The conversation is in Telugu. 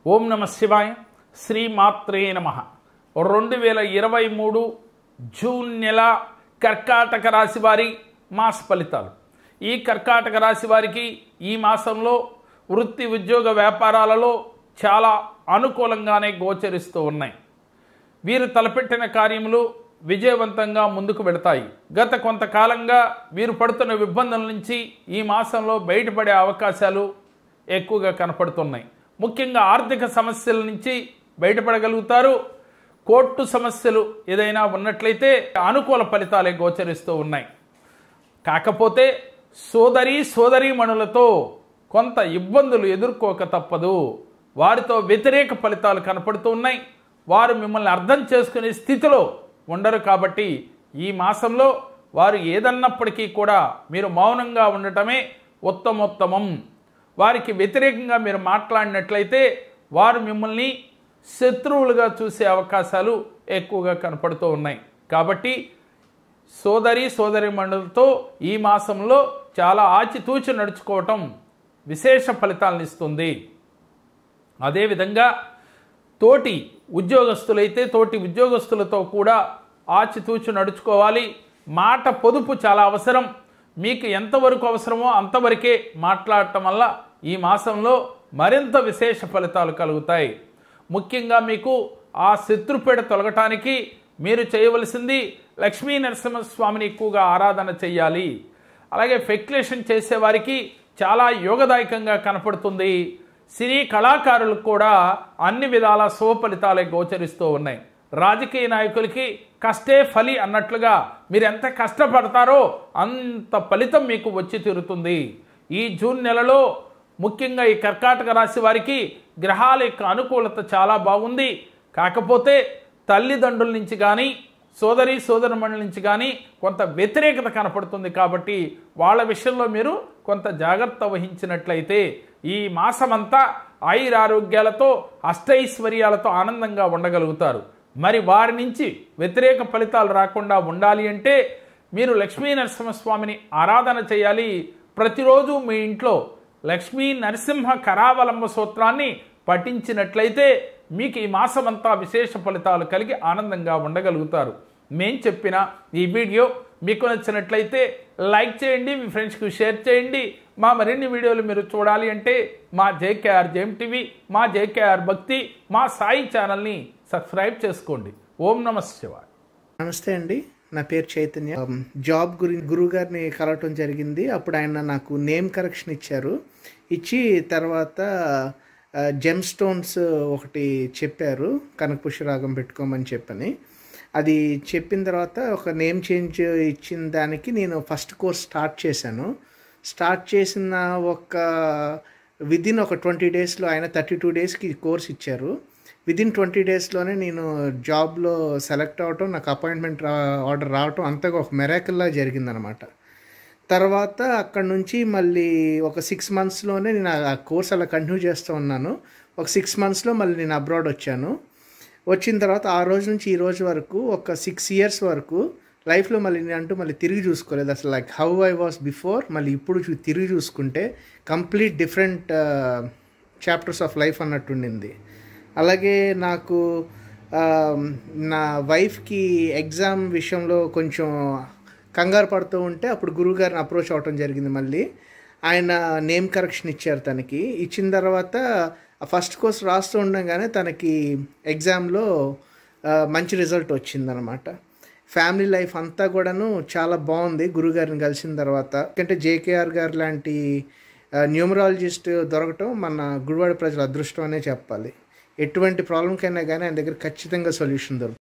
ఓం నమ శివాయ శ్రీమాత్రే నమ రెండు వేల ఇరవై మూడు జూన్ నెల కర్కాటక రాశి వారి మాస ఫలితాలు ఈ కర్కాటక రాశి వారికి ఈ మాసంలో వృత్తి ఉద్యోగ వ్యాపారాలలో చాలా అనుకూలంగానే గోచరిస్తూ ఉన్నాయి వీరు తలపెట్టిన కార్యములు విజయవంతంగా ముందుకు వెళతాయి గత కొంతకాలంగా వీరు పడుతున్న ఇబ్బందుల నుంచి ఈ మాసంలో బయటపడే అవకాశాలు ఎక్కువగా కనపడుతున్నాయి ముఖ్యంగా ఆర్థిక సమస్యల నుంచి బయటపడగలుగుతారు కోర్టు సమస్యలు ఏదైనా ఉన్నట్లయితే అనుకూల ఫలితాలే గోచరిస్తూ ఉన్నాయి కాకపోతే సోదరి సోదరీమణులతో కొంత ఇబ్బందులు ఎదుర్కోక తప్పదు వారితో వ్యతిరేక ఫలితాలు కనపడుతూ ఉన్నాయి వారు మిమ్మల్ని అర్థం చేసుకునే స్థితిలో ఉండరు కాబట్టి ఈ మాసంలో వారు ఏదన్నప్పటికీ కూడా మీరు మౌనంగా ఉండటమే ఉత్తమోత్తమం వారికి వ్యతిరేకంగా మీరు మాట్లాడినట్లయితే వారు మిమ్మల్ని శత్రువులుగా చూసే అవకాశాలు ఎక్కువగా కనపడుతూ ఉన్నాయి కాబట్టి సోదరి సోదరి మండలతో ఈ మాసంలో చాలా ఆచితూచి నడుచుకోవటం విశేష ఫలితాలను ఇస్తుంది అదేవిధంగా తోటి ఉద్యోగస్తులైతే తోటి ఉద్యోగస్తులతో కూడా ఆచితూచి నడుచుకోవాలి మాట పొదుపు చాలా అవసరం మీకు ఎంతవరకు అవసరమో అంతవరకే మాట్లాడటం వల్ల ఈ మాసంలో మరింత విశేష ఫలితాలు కలుగుతాయి ముఖ్యంగా మీకు ఆ శత్రుపీడ తొలగటానికి మీరు చేయవలసింది లక్ష్మీ నరసింహస్వామిని ఎక్కువగా ఆరాధన చేయాలి అలాగే ఫెక్యులేషన్ చేసేవారికి చాలా యోగదాయకంగా కనపడుతుంది సినీ కళాకారులకు కూడా అన్ని విధాల శుభ ఫలితాలే గోచరిస్తూ ఉన్నాయి రాజకీయ నాయకులకి కష్టే ఫలి అన్నట్లుగా మీరు ఎంత కష్టపడతారో అంత ఫలితం మీకు వచ్చి తీరుతుంది ఈ జూన్ నెలలో ముఖ్యంగా ఈ కర్కాటక రాశి వారికి గ్రహాల యొక్క అనుకూలత చాలా బాగుంది కాకపోతే తల్లిదండ్రుల నుంచి కానీ సోదరి సోదరుమణుల నుంచి కానీ కొంత వ్యతిరేకత కనపడుతుంది కాబట్టి వాళ్ళ విషయంలో మీరు కొంత జాగ్రత్త వహించినట్లయితే ఈ మాసమంతా ఆయురారోగ్యాలతో అష్టైశ్వర్యాలతో ఆనందంగా ఉండగలుగుతారు మరి వారి నుంచి వ్యతిరేక ఫలితాలు రాకుండా ఉండాలి అంటే మీరు లక్ష్మీ నరసింహస్వామిని ఆరాధన చేయాలి ప్రతిరోజు మీ ఇంట్లో లక్ష్మీ నరసింహ కరావలంబ సూత్రాన్ని పఠించినట్లయితే మీకు ఈ మాసమంతా విశేష ఫలితాలు కలిగి ఆనందంగా ఉండగలుగుతారు మేం చెప్పిన ఈ వీడియో మీకు నచ్చినట్లయితే లైక్ చేయండి మీ ఫ్రెండ్స్కి షేర్ చేయండి మా మరిన్ని వీడియోలు మీరు చూడాలి అంటే మా జేకేఆర్ జేఎం టీవీ మా జేకేఆర్ భక్తి మా సాయి ఛానల్ని సబ్స్క్రైబ్ చేసుకోండి ఓం నమ శివాయ నమస్తే అండి నా పేరు చైతన్య Um, జాబ్ గురి గురువు గారిని కలవటం జరిగింది అప్పుడు ఆయన నాకు నేమ్ కరెక్షన్ ఇచ్చారు ఇచ్చి తర్వాత జెమ్ స్టోన్స్ ఒకటి చెప్పారు కనకపుష్యరాగం పెట్టుకోమని చెప్పని అది చెప్పిన తర్వాత ఒక నేమ్ చేంజ్ ఇచ్చిన దానికి నేను ఫస్ట్ కోర్స్ స్టార్ట్ చేశాను స్టార్ట్ చేసిన ఒక విదిన్ ఒక ట్వంటీ డేస్లో ఆయన థర్టీ టూ డేస్కి కోర్స్ ఇచ్చారు విదిన్ ట్వంటీ డేస్లోనే నేను జాబ్లో సెలెక్ట్ అవ్వటం నాకు అపాయింట్మెంట్ రా ఆర్డర్ రావటం అంతగా ఒక మెరాకిల్లా జరిగిందనమాట తర్వాత అక్కడ నుంచి మళ్ళీ ఒక సిక్స్ మంత్స్లోనే నేను ఆ కోర్స్ అలా కంటిన్యూ చేస్తూ ఉన్నాను ఒక సిక్స్ మంత్స్లో మళ్ళీ నేను అబ్రాడ్ వచ్చాను వచ్చిన తర్వాత ఆ రోజు నుంచి ఈ రోజు వరకు ఒక సిక్స్ ఇయర్స్ వరకు లైఫ్లో మళ్ళీ నేను అంటూ మళ్ళీ తిరిగి చూసుకోలేదు అసలు like how I was before మళ్ళీ ఇప్పుడు చూ- తిరిగి చూసుకుంటే complete different chapters of life అన్నట్టుండింది అలాగే నాకు ఆ, నా వైఫ్కి ఎగ్జామ్ విషయంలో కొంచెం కంగారు పడుతూ ఉంటే అప్పుడు గురువు గారిని అప్రోచ్ అవ్వటం జరిగింది మళ్ళీ ఆయన నేమ్ కరెక్షన్ ఇచ్చారు తనకి ఇచ్చిన తర్వాత ఫస్ట్ కోర్స్ రాస్తూ ఉండగానే తనకి ఎగ్జామ్లో ఆ, మంచి రిజల్ట్ వచ్చిందనమాట ఫ్యామిలీ లైఫ్ అంతా కూడాను చాలా బాగుంది గురుగారిని కలిసిన తర్వాత ఎందుకంటే జేకేఆర్ గారు లాంటి న్యూమరాలజిస్ట్ దొరకటం మన గుడివాడ ప్రజల అదృష్టం అనే చెప్పాలి ఎటువంటి ప్రాబ్లంకైనా కానీ ఆయన దగ్గర ఖచ్చితంగా సొల్యూషన్ దొరుకుతుంది